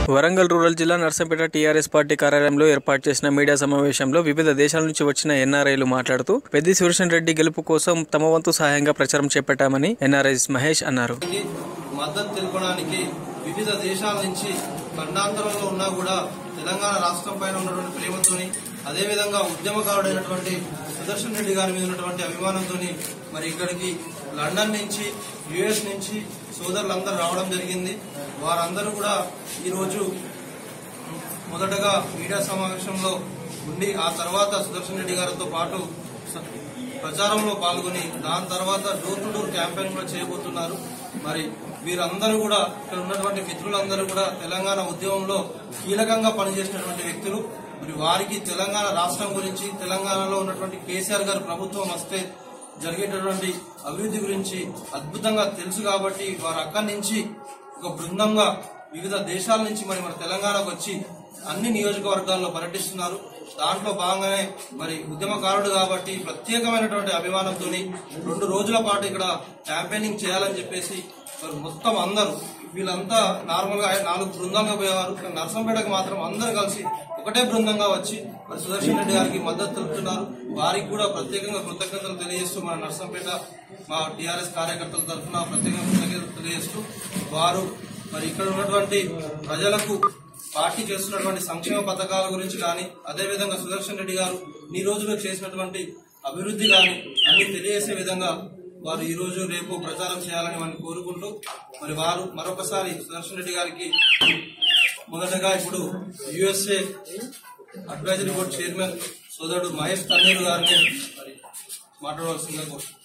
Warangal rural జిల్లా Narsampet TRS party కార్యాలయంలో ఏర్పాటు చేసిన మీడియా సమావేశంలో వివిధ దేశాల నుంచి వచ్చిన ఎన్ఆర్ఐలు మాట్లాడుతూ పెద్ది సురేషన్ రెడ్డి గెలుపు కోసం తమ వంతు సహాయంగా ప్రచారం చేపట్టామని ఎన్ఆర్ఐస్ మహేష్ అన్నారు కి మద్దతు తెలపడానికి వివిధ దేశాల నుంచి ఖండాంతరంలో ఉన్నా కూడా తెలంగాణ రాష్ట్రం పైన ఉన్నటువంటి ప్రేమతోని అదేవిధంగా ఉద్యమకారుడైనటువంటి సుదర్శన్ రెడ్డి గారి మీద ఉన్నటువంటి అభిమానంతోని మరి ఇక్కడికి లండన్ నుంచి యుఎస్ నుంచి సోదరులందరూ రావడం జరిగింది వారందరూ కూడా ఈరోజు మొదటగా మీడియా సమావేశంలో ఉండి ఆ తర్వాత సుదర్శన్ రెడ్డి గారితో పాటు స- ప్రచారంలో పాల్గొని దాని తర్వాత డోర్ టు డోర్ క్యాంపెయిన్ కూడా చేయబోతున్నారు మరి వీరందరూ కూడా ఇక్కడ ఉన్నటువంటి మిత్రులందరూ కూడా తెలంగాణ ఉద్యమంలో కీలకంగా పనిచేసినటువంటి వ్యక్తులు మరి వారికి తెలంగాణ రాష్ట్రం గురించి తెలంగాణలో ఉన్నటువంటి కేసీఆర్ గారి ప్రభుత్వం వస్తే జరిగేటటువంటి అభివృద్ధి గురించి అద్భుతంగా తెలుసు కాబట్టి వారు అక్కడి నుంచి ఒక బృందంగా వివిధ దేశాల నుంచి మరి మన తెలంగాణకు వచ్చి అన్ని నియోజకవర్గాల్లో పర్యటిస్తున్నారు దాంట్లో భాగంగానే మరి ఉద్యమకారుడు కాబట్టి ప్రత్యేకమైనటువంటి అభిమానంతో రెండు రోజుల పాటు ఇక్కడ క్యాంపెయినింగ్ చేయాలని చెప్పేసి మరి మొత్తం అందరూ వీళ్ళంతా నార్మల్ గా నాలుగు బృందాలుగా పోయేవారు కానీ నర్సంపేటకు మాత్రం అందరూ కలిసి ఒకటే బృందంగా వచ్చి మరి సుదర్శన్ రెడ్డి గారికి మద్దతు తెలుపుతున్నారు వారికి కూడా ప్రత్యేకంగా కృతజ్ఞతలు తెలియజేస్తూ మన నర్సంపేట మా టీఆర్ఎస్ కార్యకర్తల తరఫున ప్రత్యేకంగా కృతజ్ఞతలు తెలియజేస్తూ వారు మరి ఇక్కడ ఉన్నటువంటి ప్రజలకు పార్టీ చేస్తున్నటువంటి సంక్షేమ పథకాల గురించి కానీ అదేవిధంగా సుదర్శన్ రెడ్డి గారు ఈ రోజులో చేసినటువంటి అభివృద్ధి కానీ అన్ని తెలియజేసే విధంగా వారు ఈ రోజు రేపు ప్రచారం చేయాలని వారిని కోరుకుంటూ మరి వారు మరొకసారి సుదర్శన్ రెడ్డి గారికి మొదటగా ఇప్పుడు యుఎస్ఏ అడ్వైజరీ బోర్డు చైర్మన్ సోదరుడు మహేష్ తన్నీరు గారిని మరి మాట్లాడవలసిందిగా కోరుతున్నాను